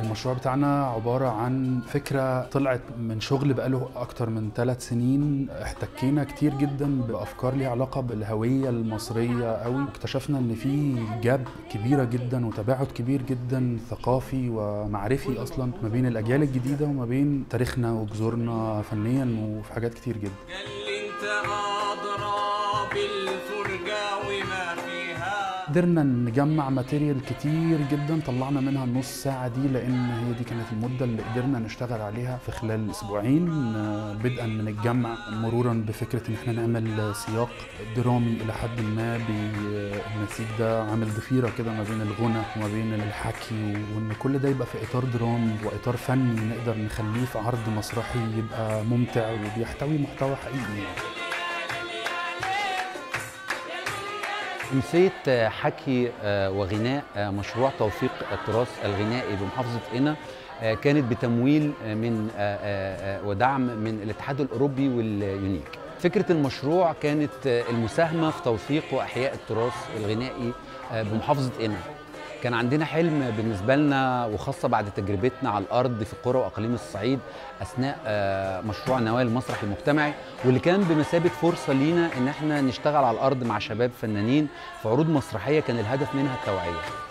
المشروع بتاعنا عبارة عن فكرة طلعت من شغل بقاله أكتر من ثلاث سنين احتكينا كتير جدا بأفكار ليها علاقة بالهوية المصرية قوي اكتشفنا إن في جاب كبيرة جدا وتباعد كبير جدا ثقافي ومعرفي أصلا ما بين الأجيال الجديدة وما بين تاريخنا وجذورنا فنيا وفي حاجات كتير جدا اللي انت ادرى بالفرجه وما فيها قدرنا نجمع ماتيريال كتير جدا طلعنا منها النص ساعة دي لأن هي دي كانت المدة اللي قدرنا نشتغل عليها في خلال أسبوعين آه، بدءا من الجمع مرورا بفكرة إن احنا نعمل سياق درامي إلى حد ما بالنسيج ده عامل ضفيرة كده ما بين الغنى وما بين الحكي وإن كل ده يبقى في إطار درامي وإطار فني نقدر نخليه في عرض مسرحي يبقى ممتع وبيحتوي محتوى حقيقي يعني. أمسية حكي آه، وغناء آه، مشروع توثيق التراث الغنائي بمحافظة قنا آه، كانت بتمويل آه، من آه، آه، آه، ودعم من الاتحاد الأوروبي واليونيك فكرة المشروع كانت آه، المساهمة في توثيق وإحياء التراث الغنائي آه، بمحافظة قنا كان عندنا حلم بالنسبة لنا وخاصة بعد تجربتنا على الأرض في قرى وأقاليم الصعيد أثناء آه، مشروع نوال المسرح المجتمعي واللي كان بمثابة فرصة لينا إن احنا نشتغل على الأرض مع شباب فنانين في عروض مسرحية كان الهدف منها التوعية